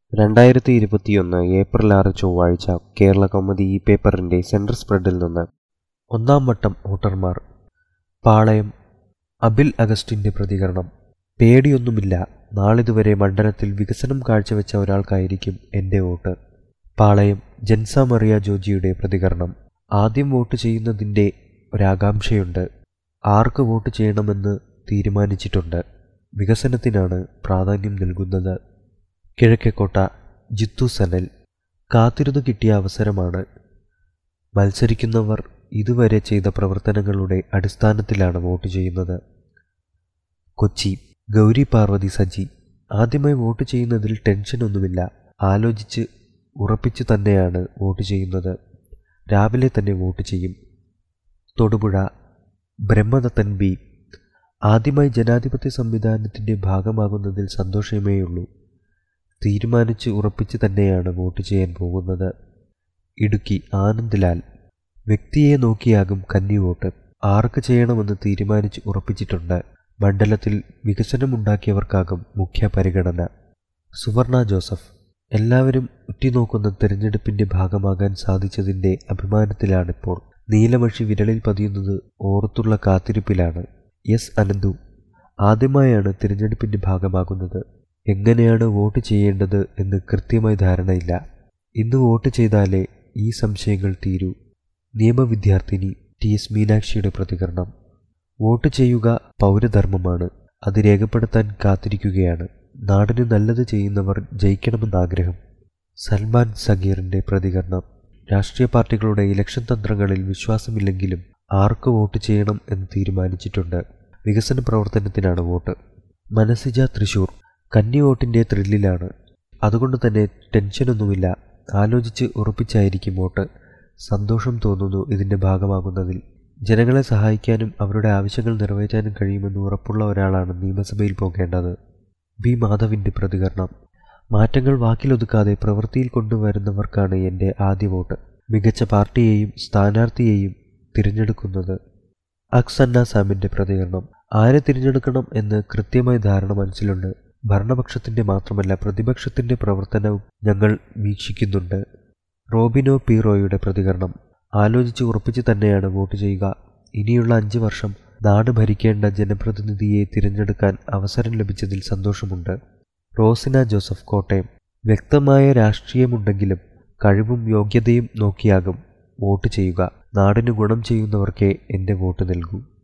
രണ്ടായിരത്തി ഇരുപത്തിയൊന്ന് ഏപ്രിൽ ആറ് ചൊവ്വാഴ്ച കേരള കൗമുദി ഈ പേപ്പറിന്റെ സെൻട്രൽ സ്പ്രെഡിൽ നിന്ന് ഒന്നാം വട്ടം വോട്ടർമാർ പാളയം അബിൽ അഗസ്റ്റിന്റെ പ്രതികരണം പേടിയൊന്നുമില്ല നാളിതുവരെ മണ്ഡലത്തിൽ വികസനം കാഴ്ചവെച്ച ഒരാൾക്കായിരിക്കും എൻ്റെ വോട്ട് പാളയം ജൻസ മറിയ ജോജിയുടെ പ്രതികരണം ആദ്യം വോട്ട് ചെയ്യുന്നതിൻ്റെ ഒരാകാംക്ഷയുണ്ട് ആർക്ക് വോട്ട് ചെയ്യണമെന്ന് തീരുമാനിച്ചിട്ടുണ്ട് വികസനത്തിനാണ് പ്രാധാന്യം നൽകുന്നത് കിഴക്കേക്കോട്ട ജിത്തു സനൽ കാത്തിരുന്നു കിട്ടിയ അവസരമാണ് മത്സരിക്കുന്നവർ ഇതുവരെ ചെയ്ത പ്രവർത്തനങ്ങളുടെ അടിസ്ഥാനത്തിലാണ് വോട്ട് ചെയ്യുന്നത് കൊച്ചി ഗൗരി പാർവതി സജി ആദ്യമായി വോട്ട് ചെയ്യുന്നതിൽ ടെൻഷനൊന്നുമില്ല ആലോചിച്ച് ഉറപ്പിച്ചു തന്നെയാണ് വോട്ട് ചെയ്യുന്നത് രാവിലെ തന്നെ വോട്ട് ചെയ്യും തൊടുപുഴ ബ്രഹ്മദത്തൻ ബി ആദ്യമായി ജനാധിപത്യ സംവിധാനത്തിൻ്റെ ഭാഗമാകുന്നതിൽ സന്തോഷമേയുള്ളൂ തീരുമാനിച്ച് ഉറപ്പിച്ച് തന്നെയാണ് വോട്ട് ചെയ്യാൻ പോകുന്നത് ഇടുക്കി ആനന്ദ് ലാൽ വ്യക്തിയെ നോക്കിയാകും കന്നി വോട്ട് ആർക്ക് ചെയ്യണമെന്ന് തീരുമാനിച്ച് ഉറപ്പിച്ചിട്ടുണ്ട് മണ്ഡലത്തിൽ വികസനമുണ്ടാക്കിയവർക്കാകും മുഖ്യ പരിഗണന സുവർണ ജോസഫ് എല്ലാവരും ഉറ്റുനോക്കുന്ന തിരഞ്ഞെടുപ്പിന്റെ ഭാഗമാകാൻ സാധിച്ചതിന്റെ അഭിമാനത്തിലാണിപ്പോൾ നീലമഷി വിരലിൽ പതിയുന്നത് ഓർത്തുള്ള കാത്തിരിപ്പിലാണ് എസ് അനന്തു ആദ്യമായാണ് തിരഞ്ഞെടുപ്പിന്റെ ഭാഗമാകുന്നത് എങ്ങനെയാണ് വോട്ട് ചെയ്യേണ്ടത് എന്ന് കൃത്യമായി ധാരണയില്ല ഇന്ന് വോട്ട് ചെയ്താലേ ഈ സംശയങ്ങൾ തീരൂ നിയമവിദ്യാർത്ഥിനി ടി എസ് മീനാക്ഷിയുടെ പ്രതികരണം വോട്ട് ചെയ്യുക പൗരധർമ്മമാണ് അത് രേഖപ്പെടുത്താൻ കാത്തിരിക്കുകയാണ് നാടിന് നല്ലത് ചെയ്യുന്നവർ ജയിക്കണമെന്ന് ആഗ്രഹം സൽമാൻ സഗീറിന്റെ പ്രതികരണം രാഷ്ട്രീയ പാർട്ടികളുടെ ഇലക്ഷൻ തന്ത്രങ്ങളിൽ വിശ്വാസമില്ലെങ്കിലും ആർക്ക് വോട്ട് ചെയ്യണം എന്ന് തീരുമാനിച്ചിട്ടുണ്ട് വികസന പ്രവർത്തനത്തിനാണ് വോട്ട് മനസിജ തൃശൂർ കന്നി വോട്ടിന്റെ ത്രില്ലിലാണ് അതുകൊണ്ട് തന്നെ ടെൻഷനൊന്നുമില്ല ആലോചിച്ച് ഉറപ്പിച്ചായിരിക്കും വോട്ട് സന്തോഷം തോന്നുന്നു ഇതിന്റെ ഭാഗമാകുന്നതിൽ ജനങ്ങളെ സഹായിക്കാനും അവരുടെ ആവശ്യങ്ങൾ നിറവേറ്റാനും കഴിയുമെന്ന് ഉറപ്പുള്ള ഒരാളാണ് നിയമസഭയിൽ പോകേണ്ടത് ബി മാധവിന്റെ പ്രതികരണം മാറ്റങ്ങൾ വാക്കിലൊതുക്കാതെ പ്രവൃത്തിയിൽ കൊണ്ടുവരുന്നവർക്കാണ് എൻ്റെ ആദ്യ വോട്ട് മികച്ച പാർട്ടിയെയും സ്ഥാനാർത്ഥിയെയും തിരഞ്ഞെടുക്കുന്നത് അക്സന്ന സാമിന്റെ പ്രതികരണം ആരെ തിരഞ്ഞെടുക്കണം എന്ന് കൃത്യമായ ധാരണ മനസ്സിലുണ്ട് ഭരണപക്ഷത്തിന്റെ മാത്രമല്ല പ്രതിപക്ഷത്തിന്റെ പ്രവർത്തനവും ഞങ്ങൾ വീക്ഷിക്കുന്നുണ്ട് റോബിനോ പീറോയുടെ പ്രതികരണം ആലോചിച്ച് ഉറപ്പിച്ച് തന്നെയാണ് വോട്ട് ചെയ്യുക ഇനിയുള്ള അഞ്ച് വർഷം നാട് ഭരിക്കേണ്ട ജനപ്രതിനിധിയെ തിരഞ്ഞെടുക്കാൻ അവസരം ലഭിച്ചതിൽ സന്തോഷമുണ്ട് റോസിന ജോസഫ് കോട്ടയം വ്യക്തമായ രാഷ്ട്രീയമുണ്ടെങ്കിലും കഴിവും യോഗ്യതയും നോക്കിയാകും വോട്ട് ചെയ്യുക നാടിന് ഗുണം ചെയ്യുന്നവർക്കേ എൻ്റെ വോട്ട് നൽകൂ